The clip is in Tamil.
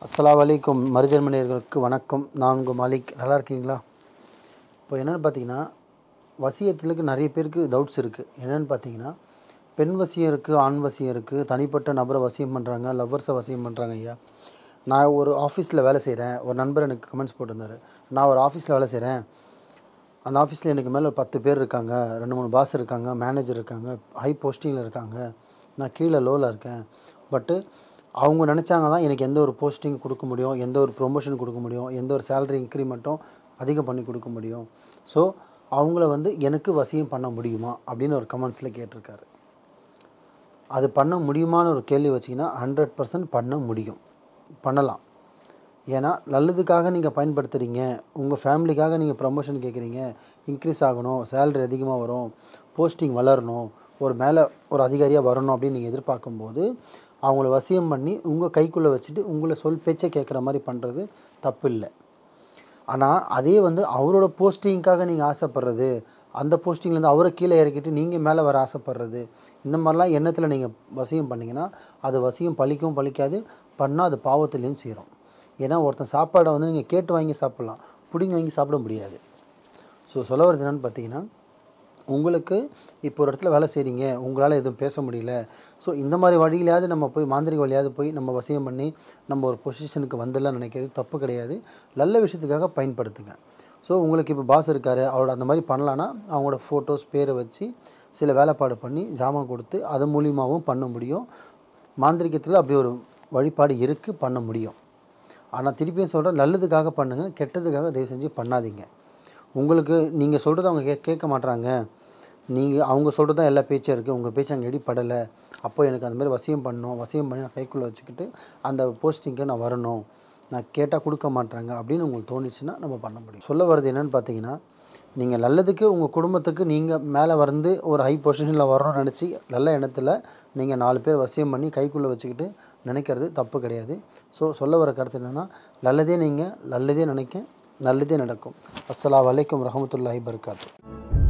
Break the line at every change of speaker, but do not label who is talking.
அஸ்ஸலாமு அலைக்கும் மருஜன்மணியர்களுக்கு வணக்கம் நான் உங்கள் மாலிக் நல்லா இருக்கீங்களா இப்போ என்னென்னு பார்த்தீங்கன்னா வசியத்துக்கு நிறைய பேருக்கு டவுட்ஸ் இருக்குது என்னென்னு பார்த்தீங்கன்னா பெண் வசியம் இருக்குது ஆண் வசியம் இருக்குது தனிப்பட்ட நபரை வசியம் பண்ணுறாங்க லவ்வர்ஸை வசியம் பண்ணுறாங்க ஐயா நான் ஒரு ஆஃபீஸில் வேலை செய்கிறேன் ஒரு நண்பர் எனக்கு கமெண்ட்ஸ் போட்டிருந்தாரு நான் ஒரு ஆஃபீஸில் வேலை செய்கிறேன் அந்த ஆஃபீஸில் எனக்கு மேலே ஒரு பத்து பேர் இருக்காங்க ரெண்டு மூணு பாஸ் இருக்காங்க மேனேஜர் இருக்காங்க ஹை போஸ்டிங்கில் இருக்காங்க நான் கீழே லோவில் இருக்கேன் பட்டு அவங்க நினச்சாங்க தான் எனக்கு எந்த ஒரு போஸ்டிங் கொடுக்க முடியும் எந்த ஒரு ப்ரொமோஷன் கொடுக்க முடியும் எந்த ஒரு சேலரி இன்க்ரிமெண்ட்டும் அதிகம் பண்ணி கொடுக்க முடியும் ஸோ அவங்கள வந்து எனக்கு வசியம் பண்ண முடியுமா அப்படின்னு ஒரு கமெண்ட்ஸில் கேட்டிருக்காரு அது பண்ண முடியுமான்னு ஒரு கேள்வி வச்சிங்கன்னா ஹண்ட்ரட் பர்சன்ட் பண்ண முடியும் பண்ணலாம் ஏன்னா நல்லதுக்காக நீங்கள் பயன்படுத்துகிறீங்க உங்கள் ஃபேமிலிக்காக நீங்கள் ப்ரமோஷன் கேட்குறீங்க இன்க்ரீஸ் ஆகணும் சேலரி அதிகமாக வரும் போஸ்டிங் வளரணும் ஒரு மேலே ஒரு அதிகாரியாக வரணும் அப்படின்னு நீங்கள் எதிர்பார்க்கும்போது அவங்கள வசியம் பண்ணி உங்கள் கைக்குள்ளே வச்சுட்டு உங்களை சொல் பேச்சை கேட்குற மாதிரி பண்ணுறது தப்பு இல்லை ஆனால் அதே வந்து அவரோட போஸ்டிங்க்காக நீங்கள் ஆசைப்படுறது அந்த போஸ்டிங்லேருந்து அவரை கீழே இறக்கிட்டு நீங்கள் மேலே வர ஆசைப்படுறது இந்த மாதிரிலாம் எண்ணத்தில் நீங்கள் வசியம் பண்ணிங்கன்னா அது வசியம் பழிக்கவும் பழிக்காது பண்ணால் அது பாவத்துலேயும் சேரும் ஏன்னா ஒருத்தன் சாப்பாடை வந்து நீங்கள் கேட்டு வாங்கி சாப்பிட்லாம் பிடிங்கி வாங்கி சாப்பிட முடியாது ஸோ சொல்ல வரது என்னென்னு பார்த்தீங்கன்னா உங்களுக்கு இப்போ ஒரு இடத்துல வேலை செய்கிறீங்க உங்களால் எதுவும் பேச முடியல ஸோ இந்த மாதிரி வழியிலையாவது நம்ம போய் மாந்திரிக வழியாவது போய் நம்ம வசியம் பண்ணி நம்ம ஒரு பொசிஷனுக்கு வந்துடலாம் நினைக்கிறது தப்பு கிடையாது நல்ல விஷயத்துக்காக பயன்படுத்துங்க ஸோ உங்களுக்கு இப்போ பாஸ் இருக்கார் அவரோட அந்த மாதிரி பண்ணலான்னா அவங்களோட ஃபோட்டோஸ் பேரை வச்சு சில வேலைப்பாடு பண்ணி ஜாமான் கொடுத்து அது மூலியமாகவும் பண்ண முடியும் மாந்திரிகத்தில் அப்படி ஒரு வழிபாடு இருக்குது பண்ண முடியும் ஆனால் திருப்பியும் சொல்கிறேன் நல்லதுக்காக பண்ணுங்கள் கெட்டதுக்காக தயவு செஞ்சு பண்ணாதீங்க உங்களுக்கு நீங்கள் சொல்கிறத அவங்க கே கேட்க மாட்றாங்க நீங்கள் அவங்க சொல்கிறது தான் எல்லா பேச்சும் இருக்குது உங்கள் பேச்சு அங்கே எடிப்படலை அப்போ எனக்கு அந்த மாதிரி வசியம் பண்ணணும் வசியம் பண்ணி நான் கைக்குள்ளே வச்சுக்கிட்டு அந்த போஸ்டிங்க்கு நான் வரணும் நான் கேட்டால் கொடுக்க மாட்றாங்க அப்படின்னு உங்களுக்கு தோணுச்சுன்னா நம்ம பண்ண முடியும் சொல்ல வர்றது என்னென்னு பார்த்தீங்கன்னா நீங்கள் நல்லதுக்கு உங்கள் குடும்பத்துக்கு நீங்கள் மேலே வந்து ஒரு ஹை பொசிஷனில் வரணும்னு நினச்சி நல்ல எண்ணத்தில் நீங்கள் நாலு பேர் வசியம் பண்ணி கைக்குள்ளே வச்சுக்கிட்டு நினைக்கிறது தப்பு கிடையாது ஸோ சொல்ல வர கருத்து என்னென்னா நல்லதே நீங்கள் நல்லதே நினைக்க நல்லதே நடக்கும் அஸ்ஸலாமு அலைக்கும் ரஹமத்துல்லாஹி பர்காத்து